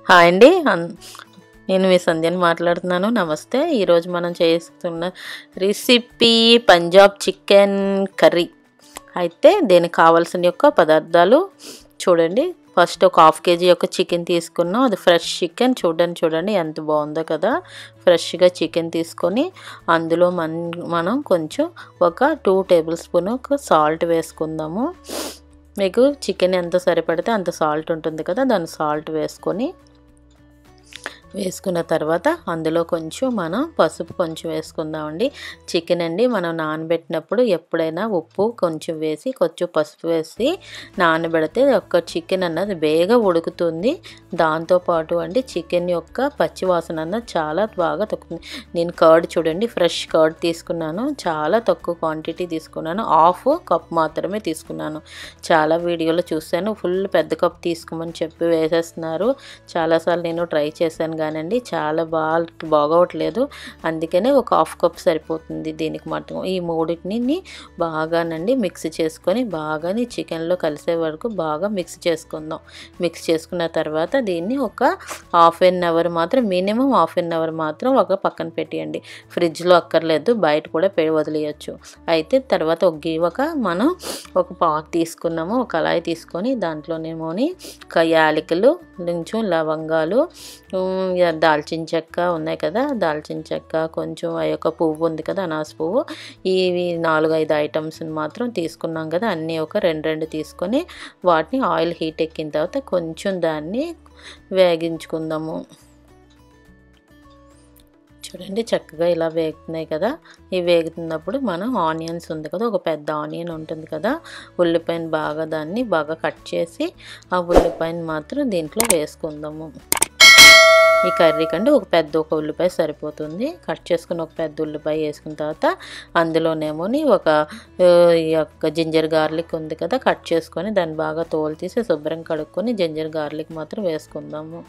hi అండి అన్- నేను మీ సంధ్యని మాట్లాడుతున్నాను నమస్తే ఈరోజు మనం చేస్తున్న రెసిపీ పంజాబ్ చికెన్ కర్రీ అయితే దీనికి కావాల్సిన యొక్క పదార్థాలు చూడండి ఫస్ట్ ఒక హాఫ్ కేజీ యొక్క చికెన్ తీసుకున్నాం అది ఫ్రెష్ చికెన్ చూడండి చూడండి ఎంత బాగుందో కదా ఫ్రెష్గా చికెన్ తీసుకొని అందులో మన మనం కొంచెం ఒక టూ టేబుల్ స్పూన్ ఒక సాల్ట్ వేసుకుందాము మీకు చికెన్ ఎంత సరిపడితే అంత సాల్ట్ ఉంటుంది కదా దాన్ని సాల్ట్ వేసుకొని వేసుకున్న తర్వాత అందులో కొంచెం మనం పసుపు కొంచెం వేసుకుందామండి చికెన్ అండి మనం నానబెట్టినప్పుడు ఎప్పుడైనా ఉప్పు కొంచెం వేసి కొంచెం పసుపు వేసి నానబెడితే ఒక్క చికెన్ అన్నది బేగా ఉడుకుతుంది దాంతోపాటు అండి చికెన్ యొక్క పచ్చి వాసన అన్నది చాలా బాగా తక్కువ నేను కర్డ్ చూడండి ఫ్రెష్ కర్డ్ తీసుకున్నాను చాలా తక్కువ క్వాంటిటీ తీసుకున్నాను హాఫ్ కప్ మాత్రమే తీసుకున్నాను చాలా వీడియోలో చూశాను ఫుల్ పెద్ద కప్ తీసుకోమని చెప్పి వేసేస్తున్నారు చాలాసార్లు నేను ట్రై చేశాను కానండి చాలా బాగా బాగోవట్లేదు అందుకనే ఒక హాఫ్ కప్ సరిపోతుంది దీనికి మటుకు ఈ మూడింటిని బాగానండి మిక్స్ చేసుకొని బాగాని చికెన్లో కలిసే వరకు బాగా మిక్స్ చేసుకుందాం మిక్స్ చేసుకున్న తర్వాత దీన్ని ఒక హాఫ్ ఎన్ అవర్ మాత్రం మినిమం హాఫ్ ఎన్ అవర్ మాత్రం ఒక పక్కన పెట్టేయండి ఫ్రిడ్జ్లో అక్కర్లేదు బయట కూడా పె వదిలేయచ్చు అయితే తర్వాత ఒక గి- ఒక మనం ఒక పాట్ తీసుకున్నాము ఒక కళాయి తీసుకొని దాంట్లోనేమోని ఒక యాలకులు కొంచెం లవంగాలు ఉమ్, ఇక దాల్చిన చెక్క ఉన్నాయి కదా దాల్చిన చెక్క కొంచెం ఆ యొక్క పువ్వు ఉంది కదా అనాస పువ్వు ఇవి నాలుగు ఐదు ఐటమ్స్ని మాత్రం తీసుకున్నాం కదా అన్నీ ఒక రెండు రెండు తీసుకొని వాటిని ఆయిల్ హీట్ ఎక్కిన తర్వాత కొంచెం దాన్ని వేగించుకుందాము చూడండి చక్కగా ఇలా వేగుతున్నాయి కదా ఇవి వేగుతున్నప్పుడు మనం ఆనియన్స్ ఉంది కదా ఒక పెద్ద ఆనియన్ ఉంటుంది కదా ఉల్లిపాయను బాగా దాన్ని బాగా కట్ చేసి ఆ ఉల్లిపాయను మాత్రం దీంట్లో వేసుకుందాము ఈ కర్రీ కంటే ఒక పెద్ద ఒక ఉల్లిపాయ సరిపోతుంది కట్ చేసుకుని ఒక పెద్ద ఉల్లిపాయ వేసుకున్న తర్వాత అందులోనేమోని ఒక ఆ, ఈ యొక్క జింజర్ గార్లిక్ ఉంది కదా కట్ చేసుకొని దాన్ని బాగా తోలు తీసి శుభ్రం కడుక్కొని జింజర్ గార్లిక్ మాత్రం వేసుకుందాము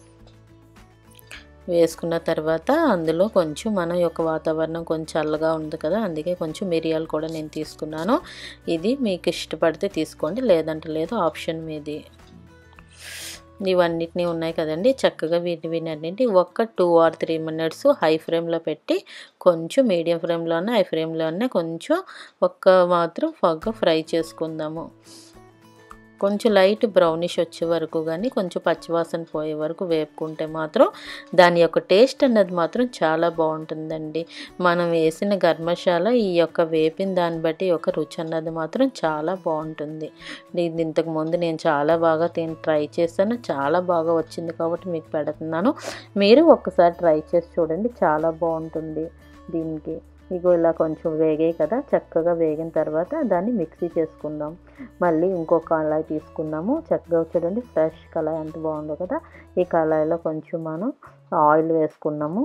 వేసుకున్న తర్వాత అందులో కొంచెం మన యొక్క వాతావరణం కొంచెం చల్లగా ఉంది కదా అందుకే కొంచెం మిరియాలు కూడా నేను తీసుకున్నాను ఇది మీకు ఇష్టపడితే తీసుకోండి లేదంటే లేదు ఆప్షన్ మీది ఇవన్నిటినీ ఉన్నాయి కదండి చక్కగా వీటి వీటన్నింటి ఒక్క two or three minutes high ఫ్లేమ్లో పెట్టి కొంచెం మీడియం ఫ్లేమ్లోనే హై ఫ్లేమ్లోనే కొంచెం ఒక్క మాత్రం బాగా ఫ్రై చేసుకుందాము కొంచెం లైట్ బ్రౌనిష్ వచ్చే వరకు కానీ కొంచెం పచ్చివాసన పోయే వరకు వేపుకుంటే మాత్రం దాని యొక్క టేస్ట్ అన్నది మాత్రం చాలా బాగుంటుందండి మనం వేసిన గర్మశాల ఈ యొక్క వేపిన దాన్ని బట్టి ఒక రుచి అన్నది మాత్రం చాలా బాగుంటుంది ఇది ఇంతకు ముందు నేను చాలా బాగా తిని ట్రై చేశాను చాలా బాగా వచ్చింది కాబట్టి మీకు పెడుతున్నాను మీరు ఒక్కసారి ట్రై చేసి చూడండి చాలా బాగుంటుంది దీనికి ఇగో ఇలా కొంచెం వేగాయి కదా చక్కగా వేగిన తర్వాత దాన్ని మిక్సీ చేసుకుందాం మళ్ళీ ఇంకొక కళాయి తీసుకుందాము చక్కగా చూడండి ఫ్రెష్ కళాయి ఎంత బాగుందో కదా ఈ కళాయిలో కొంచెం మనం ఆయిల్ వేసుకున్నాము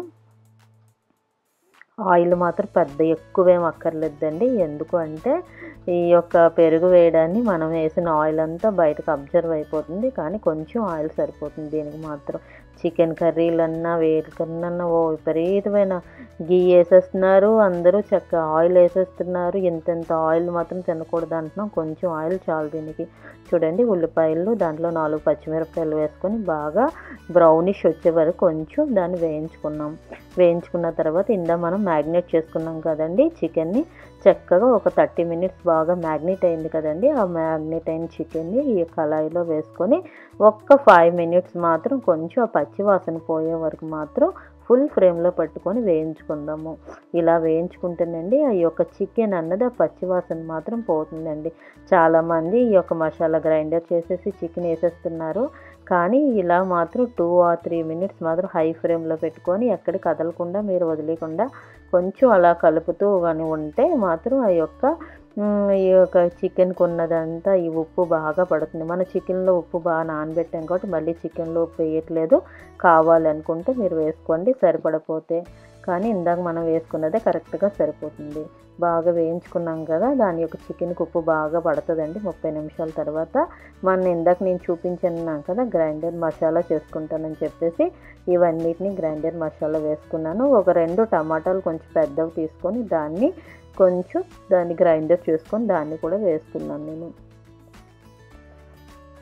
ఆయిల్ మాత్రం పెద్ద ఎక్కువేం అక్కర్లేదండి ఎందుకు అంటే ఈ యొక్క పెరుగు వేయడాన్ని మనం వేసిన ఆయిల్ అంతా బయటకు అబ్జర్వ్ అయిపోతుంది కానీ కొంచెం ఆయిల్ సరిపోతుంది దీనికి మాత్రం చికెన్ కర్రీలన్నా వేడికన్నా ఓ విపరీతమైన గీ వేసేస్తున్నారు అందరూ చక్క ఆయిల్ వేసేస్తున్నారు ఇంతెంత ఆయిల్ మాత్రం తినకూడదు అంటున్నాం కొంచెం ఆయిల్ చాలు దీనికి చూడండి ఉల్లిపాయలు దాంట్లో నాలుగు పచ్చిమిరపకాయలు వేసుకొని బాగా బ్రౌనిష్ వచ్చే వరకు కొంచెం దాన్ని వేయించుకున్నాం వేయించుకున్న తర్వాత ఇందా మనం మ్యాగ్నేట్ చేసుకున్నాం కదండి చికెన్ని చక్కగా ఒక థర్టీ మినిట్స్ బాగా మ్యాగ్నేట్ అయింది కదండి ఆ మ్యాగ్నేట్ అయిన చికెన్ని ఈ కళాయిలో వేసుకొని ఒక్క ఫైవ్ మినిట్స్ మాత్రం కొంచెం ఆ పచ్చి వాసన పోయే వరకు మాత్రం ఫుల్ ఫ్లేమ్లో పట్టుకొని వేయించుకుందాము ఇలా వేయించుకుంటేనండి ఆ యొక్క చికెన్ అన్నది ఆ పచ్చి వాసన మాత్రం పోతుందండి చాలామంది ఈ యొక్క మసాలా గ్రైండర్ చేసేసి చికెన్ వేసేస్తున్నారు కానీ ఇలా మాత్రం టూ ఆర్ త్రీ మినిట్స్ మాత్రం హై ఫ్లేమ్లో పెట్టుకొని ఎక్కడి కదలకుండా మీరు వదిలేకుండా కొంచెం అలా కలుపుతూ కానీ ఉంటే మాత్రం ఆ యొక్క మ్, ఈ యొక్క చికెన్కి ఉన్నదంతా ఈ ఉప్పు బాగా పడుతుంది మన చికెన్లో ఉప్పు బాగా నానబెట్టాం కాబట్టి మళ్ళీ చికెన్లో ఉప్పు వేయట్లేదు కావాలనుకుంటే మీరు వేసుకోండి సరిపడపోతే కానీ ఇందాక మనం వేసుకున్నదే కరెక్ట్గా సరిపోతుంది బాగా వేయించుకున్నాం కదా దాని యొక్క చికెన్కి ఉప్పు బాగా పడుతుందండి ముప్పై నిమిషాల తర్వాత మన ఇందాక నేను చూపించాను కదా గ్రైండర్ మసాలా చేసుకుంటానని చెప్పేసి ఇవన్నిటిని గ్రైండర్ మసాలా వేసుకున్నాను ఒక రెండు టమాటాలు కొంచెం పెద్దవి తీసుకొని దాన్ని కొంచెం దాన్ని గ్రైండర్ చేసుకొని దాన్ని కూడా వేసుకున్నాను నేను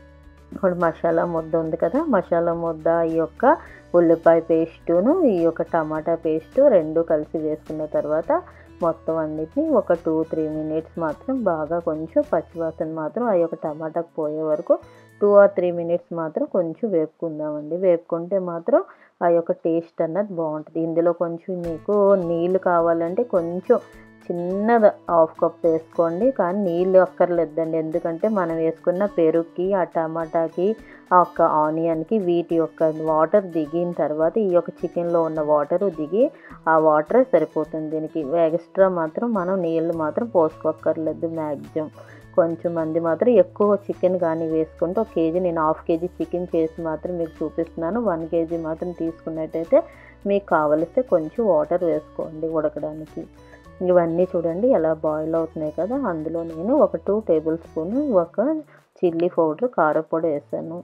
ఇప్పుడు మసాలా ముద్ద ఉంది కదా మసాలా ముద్ద ఈ యొక్క ఉల్లిపాయ పేస్టును ఈ యొక్క టమాటా పేస్టు రెండు కలిసి వేసుకున్న తర్వాత మొత్తం అన్నిటిని ఒక టూ త్రీ మినిట్స్ మాత్రం బాగా కొంచెం పచ్చివాసన మాత్రం ఆ యొక్క టమాటాకు పోయే వరకు టూ ఆర్ త్రీ మినిట్స్ మాత్రం కొంచెం వేపుకుందామండి వేపుకుంటే మాత్రం ఆ యొక్క టేస్ట్ అన్నది బాగుంటుంది ఇందులో కొంచెం మీకు నీళ్ళు కావాలంటే కొంచెం చిన్నది హాఫ్ కప్ వేసుకోండి కానీ నీళ్ళు అక్కర్లేదండి ఎందుకంటే మనం వేసుకున్న పెరుగుకి ఆ టమాటాకి ఆ యొక్క ఆనియన్కి వీటి యొక్క వాటర్ దిగిన తర్వాత ఈ యొక్క చికెన్లో ఉన్న వాటర్ దిగి ఆ వాటరే సరిపోతుంది దీనికి ఎక్స్ట్రా మాత్రం మనం నీళ్ళు మాత్రం పోసుకోక్కర్లేదు మ్యాక్సిమం కొంచెం మంది మాత్రం ఎక్కువ చికెన్ కానీ వేసుకుంటే ఒక కేజీ నేను హాఫ్ కేజీ చికెన్ చేసి మాత్రం మీకు చూపిస్తున్నాను వన్ కేజీ మాత్రం తీసుకున్నట్టయితే మీకు కావలిస్తే కొంచెం వాటర్ వేసుకోండి ఉడకడానికి ఇవన్నీ చూడండి ఎలా బాయిల్ అవుతున్నాయి కదా అందులో నేను ఒక టూ టేబుల్ స్పూన్ ఒక చిల్లీ పౌడర్ కారపొడి వేసాను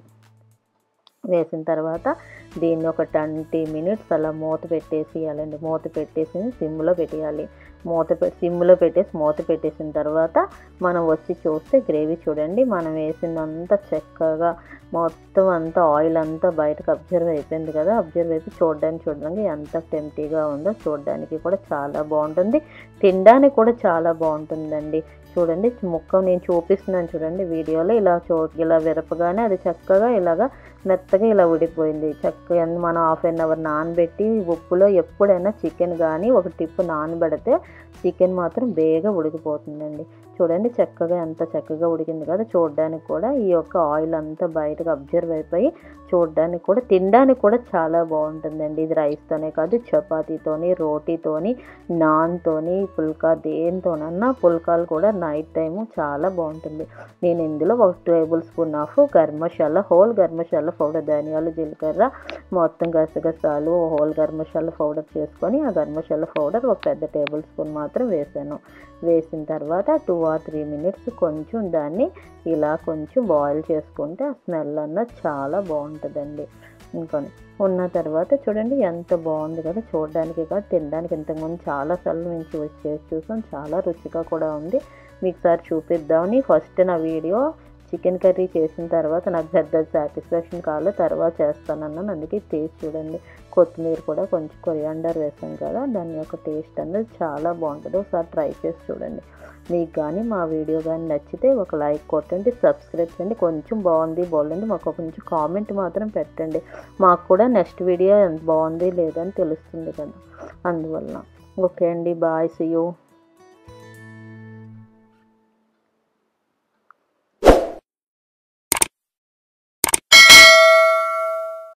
వేసిన తర్వాత దీన్ని ఒక ట్వంటీ మినిట్స్ అలా మూత పెట్టేసేయాలండి మూత పెట్టేసి సిమ్లో పెట్టేయాలి మూత పెట్టి సిమ్లో పెట్టేసి మూత పెట్టేసిన తర్వాత మనం వచ్చి చూస్తే గ్రేవీ చూడండి మనం వేసిందంత చక్కగా మొత్తం అంతా ఆయిల్ అంతా బయటకు అబ్జర్వ్ అయిపోయింది కదా అబ్జర్వ్ అయిపోయి చూడడానికి చూడడానికి ఎంత టెంప్టీగా ఉందో చూడడానికి కూడా చాలా బాగుంటుంది తినడానికి కూడా చాలా బాగుంటుందండి చూడండి ముక్క నేను చూపిస్తున్నాను చూడండి వీడియోలో ఇలా చూ ఇలా విరపగానే అది చక్కగా ఇలాగా మెత్తగా ఇలా ఉడిపోయింది చక్కగా మనం హాఫ్ అన్ అవర్ నానబెట్టి ఉప్పులో ఎప్పుడైనా చికెన్ కానీ ఒక టిప్పు నానబెడితే చికెన్ మాత్రం బేగా ఉడికిపోతుందండి చూడండి చక్కగా ఎంత చక్కగా ఉడికింది కదా చూడడానికి కూడా ఈ యొక్క ఆయిల్ అంతా బయటకు అబ్జర్వ్ అయిపోయి చూడడానికి కూడా తినడానికి కూడా చాలా బాగుంటుందండి ఇది రైస్తోనే కాదు చపాతీతోని రోటీతోని నాన్తోని పుల్కా దేనితోనన్నా పుల్కాలు కూడా నైట్ టైము చాలా బాగుంటుంది నేను ఇందులో ఒక tablespoon of garam masala whole garam masala powder ధనియాలు జీలకర్ర మొత్తం గసగసాలు హోల్ గరం మసాలా పౌడర్ చేసుకొని ఆ గరం మసాలా పౌడర్ ఒక పెద్ద టేబుల్ స్పూన్ మాత్రం వేసాను వేసిన తర్వాత టూ ఆర్ త్రీ మినిట్స్ కొంచెం దాన్ని ఇలా కొంచెం బాయిల్ చేసుకుంటే ఆ స్మెల్ అన్నది చాలా బాగుంటుందండి ఇంకొని ఉన్న తర్వాత చూడండి ఎంత బాగుంది కదా చూడడానికి కాదు తినడానికి ఇంతకుముందు చాలాసార్లు మేము చూసి చేసి చూసాం చాలా రుచిగా కూడా ఉంది మీకు సార్ చూపిద్దామని ఫస్ట్ నా వీడియో చికెన్ కర్రీ చేసిన తర్వాత నాకు పెద్ద సాటిస్ఫాక్షన్ కాలే తర్వాత చేస్తానన్నాను అందుకే టేస్ట్ చూడండి కొత్తిమీర కూడా కొంచెం కొరియాండర్ వేసాం కదా దాని యొక్క టేస్ట్ అనేది చాలా బాగుంటుంది ఒకసారి ట్రై చేసి చూడండి మీకు కానీ మా వీడియో కానీ నచ్చితే ఒక లైక్ కొట్టండి సబ్స్క్రైబ్ చేయండి కొంచెం బాగుంది బాగుంది మాకు కొంచెం కామెంట్ మాత్రం పెట్టండి మాకు కూడా నెక్స్ట్ వీడియో ఎంత బాగుంది లేదని తెలుస్తుంది కదా అందువల్ల ఓకే అండి బాయ్ సీ యూ